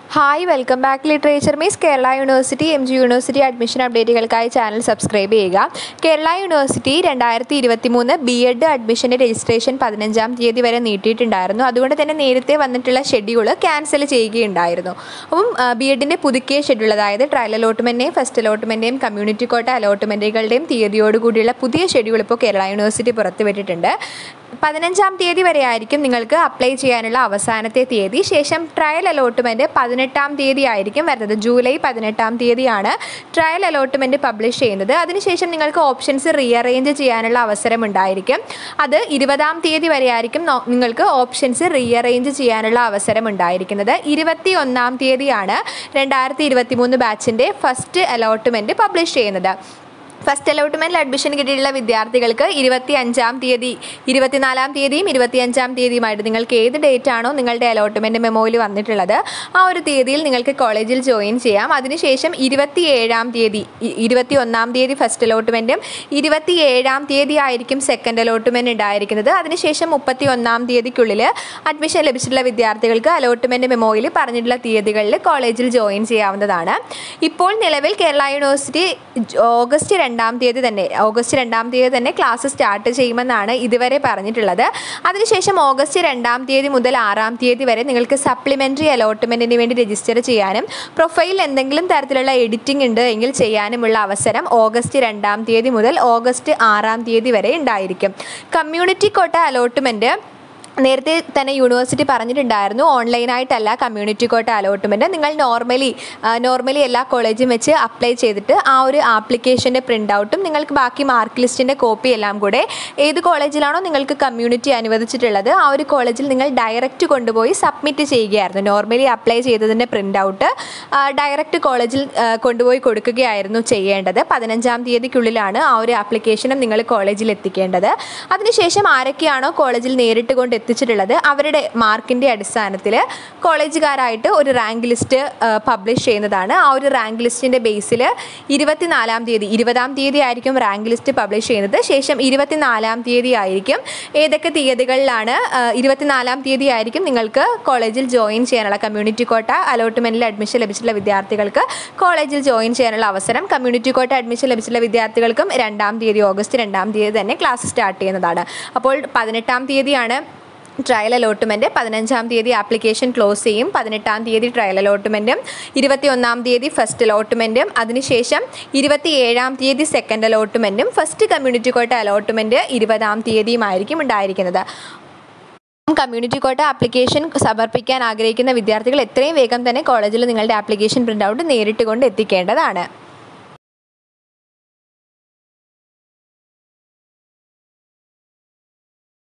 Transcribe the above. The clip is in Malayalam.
hi welcome back literature miss Kerala university M G university admission അപ്ഡേറ്റുകൾക്കായി ചാനൽ സബ്സ്ക്രൈബ് ചെയ്യുക കേരള യൂണിവേഴ്സിറ്റി രണ്ടായിരത്തി ഇരുപത്തി മൂന്ന് ബി എഡ് അഡ്മിഷൻ്റെ രജിസ്ട്രേഷൻ പതിനഞ്ചാം തീയതി വരെ നീട്ടിയിട്ടുണ്ടായിരുന്നു അതുകൊണ്ട് തന്നെ നേരത്തെ വന്നിട്ടുള്ള ഷെഡ്യൂൾ ക്യാൻസൽ ചെയ്യുകയുണ്ടായിരുന്നു അപ്പം ബി എഡിൻ്റെ പുതുക്കിയ ഷെഡ്യൂൾ അതായത് ട്രയൽ അലോട്ട്മെൻറ്റിൻ്റെയും ഫസ്റ്റ് അലോട്ട്മെൻറ്റിൻ്റെയും കമ്മ്യൂണിറ്റി കോട്ട അലോട്ട്മെൻറ്റുകളുടെയും തീയതിയോടുകൂടിയുള്ള പുതിയ ഷെഡ്യൂൾ ഇപ്പോൾ കേരള യൂണിവേഴ്സിറ്റി പുറത്തുവിട്ടിട്ടുണ്ട് പതിനഞ്ചാം തീയതി വരെ ആയിരിക്കും നിങ്ങൾക്ക് അപ്ലൈ ചെയ്യാനുള്ള അവസാനത്തെ തീയതി ശേഷം ട്രയൽ അലോട്ട്മെൻറ്റ് പതിനെട്ടാം തീയതി ആയിരിക്കും വരുന്നത് ജൂലൈ പതിനെട്ടാം തീയതിയാണ് ട്രയൽ അലോട്ട്മെൻറ്റ് പബ്ലിഷ് ചെയ്യുന്നത് അതിനുശേഷം നിങ്ങൾക്ക് ഓപ്ഷൻസ് റീഅറേഞ്ച് ചെയ്യാനുള്ള അവസരം ഉണ്ടായിരിക്കും അത് ഇരുപതാം തീയതി വരെ ആയിരിക്കും നോ- നിങ്ങൾക്ക് ഓപ്ഷൻസ് റീഅറേഞ്ച് ചെയ്യാനുള്ള അവസരം ഉണ്ടായിരിക്കുന്നത് ഇരുപത്തി ഒന്നാം തീയതിയാണ് രണ്ടായിരത്തി ഇരുപത്തി മൂന്ന് ബാച്ചിൻ്റെ ഫസ്റ്റ് അലോട്ട്മെൻറ്റ് പബ്ലിഷ് ചെയ്യുന്നത് ഫസ്റ്റ് അലോട്ട്മെൻറ്റിൽ അഡ്മിഷൻ കിട്ടിയിട്ടുള്ള വിദ്യാർത്ഥികൾക്ക് ഇരുപത്തി അഞ്ചാം തീയതി ഇരുപത്തിനാലാം തീയതിയും ഇരുപത്തിയഞ്ചാം തീയതിയുമായിട്ട് നിങ്ങൾക്ക് ഏത് ഡേറ്റ് ആണോ നിങ്ങളുടെ അലോട്ട്മെൻറ്റ് മെമ്മോയിൽ വന്നിട്ടുള്ളത് ആ ഒരു തീയതിയിൽ നിങ്ങൾക്ക് കോളേജിൽ ജോയിൻ ചെയ്യാം അതിനുശേഷം ഇരുപത്തി ഏഴാം തീയതി ഇ- ഇരുപത്തി ഒന്നാം തീയതി ഫസ്റ്റ് അലോട്ട്മെൻറ്റും ഇരുപത്തി ഏഴാം തീയതി ആയിരിക്കും സെക്കൻഡ് അലോട്ട്മെൻറ്റ് ഉണ്ടായിരിക്കുന്നത് അതിനുശേഷം മുപ്പത്തി ഒന്നാം തീയതിക്കുള്ളിൽ അഡ്മിഷൻ ലഭിച്ചിട്ടുള്ള വിദ്യാർത്ഥികൾക്ക് അലോട്ട്മെൻറ്റ് മെമ്മോയിൽ പറഞ്ഞിട്ടുള്ള തീയതികളിൽ കോളേജിൽ ജോയിൻ ചെയ്യാവുന്നതാണ് ഇപ്പോൾ നിലവിൽ കേരള യൂണിവേഴ്സിറ്റി ജ- ഓഗസ്റ്റ് രണ്ടാം തീയതി തന്നെ ഓഗസ്റ്റ് രണ്ടാം തീയതി തന്നെ ക്ലാസ് സ്റ്റാർട്ട് ചെയ്യുമെന്നാണ് ഇതുവരെ പറഞ്ഞിട്ടുള്ളത് അതിനുശേഷം ഓഗസ്റ്റ് രണ്ടാം തീയതി മുതൽ ആറാം തീയതി വരെ നിങ്ങൾക്ക് സപ്ലിമെൻ്ററി അലോട്ട്മെൻറ്റിന് വേണ്ടി രജിസ്റ്റർ ചെയ്യാനും പ്രൊഫൈലിൽ എന്തെങ്കിലും തരത്തിലുള്ള എഡിറ്റിംഗ് ഉണ്ട് എങ്കിൽ ചെയ്യാനുമുള്ള അവസരം ഓഗസ്റ്റ് രണ്ടാം തീയതി മുതൽ ഓഗസ്റ്റ് ആറാം തീയതി വരെ ഉണ്ടായിരിക്കും കമ്മ്യൂണിറ്റി കോട്ട അലോട്ട്മെൻറ്റ് നേരത്തെ തന്നെ യൂണിവേഴ്സിറ്റി പറഞ്ഞിട്ടുണ്ടായിരുന്നു ഓൺലൈനായിട്ടല്ല കമ്മ്യൂണിറ്റി കോട്ട അലോട്ട്മെൻറ്റ് നിങ്ങൾ നോർമലി നോർമലി എല്ലാ കോളേജും വെച്ച് അപ്ലൈ ചെയ്തിട്ട് ആ ഒരു ആപ്ലിക്കേഷൻ്റെ പ്രിൻ്റ് ഔട്ടും നിങ്ങൾക്ക് ബാക്കി മാർക്ക് ലിസ്റ്റിൻ്റെ കോപ്പി എല്ലാം കൂടെ ഏത് കോളേജിലാണോ നിങ്ങൾക്ക് കമ്മ്യൂണിറ്റി അനുവദിച്ചിട്ടുള്ളത് ആ ഒരു കോളേജിൽ നിങ്ങൾ ഡയറക്റ്റ് കൊണ്ടുപോയി സബ്മിറ്റ് ചെയ്യുകയായിരുന്നു നോർമലി അപ്ലൈ ചെയ്തതിൻ്റെ പ്രിൻ്റ് ഔട്ട് ഡയറക്റ്റ് കോളേജിൽ ആ, കൊണ്ടുപോയി കൊടുക്കുകയായിരുന്നു ചെയ്യേണ്ടത് പതിനഞ്ചാം തീയതിക്കുള്ളിലാണ് ആ ഒരു ആപ്ലിക്കേഷനും നിങ്ങൾ കോളേജിൽ എത്തിക്കേണ്ടത് അതിനുശേഷം ആരൊക്കെയാണോ കോളേജിൽ നേരിട്ട് കൊണ്ട് എത്തിച്ചിട്ടുള്ളത് അവരുടെ മാർക്കിൻ്റെ അടിസ്ഥാനത്തിൽ കോളേജുകാരായിട്ട് ഒരു റാങ്ക് ലിസ്റ്റ് പബ്ലിഷ് ചെയ്യുന്നതാണ് ആ ഒരു റാങ്ക് ലിസ്റ്റിൻ്റെ ബേസിൽ ഇരുപത്തിനാലാം തീയതി ഇരുപതാം തീയതി ആയിരിക്കും റാങ്ക് ലിസ്റ്റ് പബ്ലിഷ് ചെയ്യുന്നത് ശേഷം ഇരുപത്തിനാലാം തീയതി ആയിരിക്കും ഏതൊക്കെ തീയതികളിലാണ് ആ, ഇരുപത്തിനാലാം തീയതി ആയിരിക്കും നിങ്ങൾക്ക് കോളേജിൽ ജോയിൻ ചെയ്യാനുള്ള കമ്മ്യൂണിറ്റി കോട്ട അലോട്ട്മെൻറ്റിൽ അഡ്മിഷൻ ലഭിച്ചിട്ടുള്ള വിദ്യാർത്ഥികൾക്ക് കോളേജിൽ ജോയിൻ ചെയ്യാനുള്ള അവസരം കമ്മ്യൂണിറ്റി കോട്ട അഡ്മിഷൻ ലഭിച്ചിട്ടുള്ള വിദ്യാർത്ഥികൾക്കും രണ്ടാം തീയതി ഓഗസ്റ്റ് രണ്ടാം തീയതി തന്നെ ക്ലാസ് സ്റ്റാർട്ട് ചെയ്യുന്നതാണ് അപ്പോൾ പതിനെട്ടാം തീയതിയാണ് ട്രയൽ അലോട്ട്മെൻറ്റ് പതിനഞ്ചാം തീയതി ആപ്ലിക്കേഷൻ ക്ലോസ് ചെയ്യും പതിനെട്ടാം തീയതി ട്രയൽ അലോട്ട്മെൻറ്റും ഇരുപത്തി ഒന്നാം തീയതി ഫസ്റ്റ് അലോട്ട്മെൻറ്റും അതിനുശേഷം ഇരുപത്തി ഏഴാം തീയതി സെക്കൻഡ് അലോട്ട്മെൻറ്റും ഫസ്റ്റ് കമ്മ്യൂണിറ്റി കോട്ട അലോട്ട്മെൻറ്റ് ഇരുപതാം തീയതിയുമായിരിക്കും ഉണ്ടായിരിക്കുന്നത് കമ്മ്യൂണിറ്റി കോട്ട ആപ്ലിക്കേഷൻ സമർപ്പിക്കാൻ ആഗ്രഹിക്കുന്ന വിദ്യാർത്ഥികൾ എത്രയും വേഗം തന്നെ കോളേജിൽ നിങ്ങളുടെ ആപ്ലിക്കേഷൻ പ്രിൻ്റ് ഔട്ട് നേരിട്ട് കൊണ്ട് എത്തിക്കേണ്ടതാണ്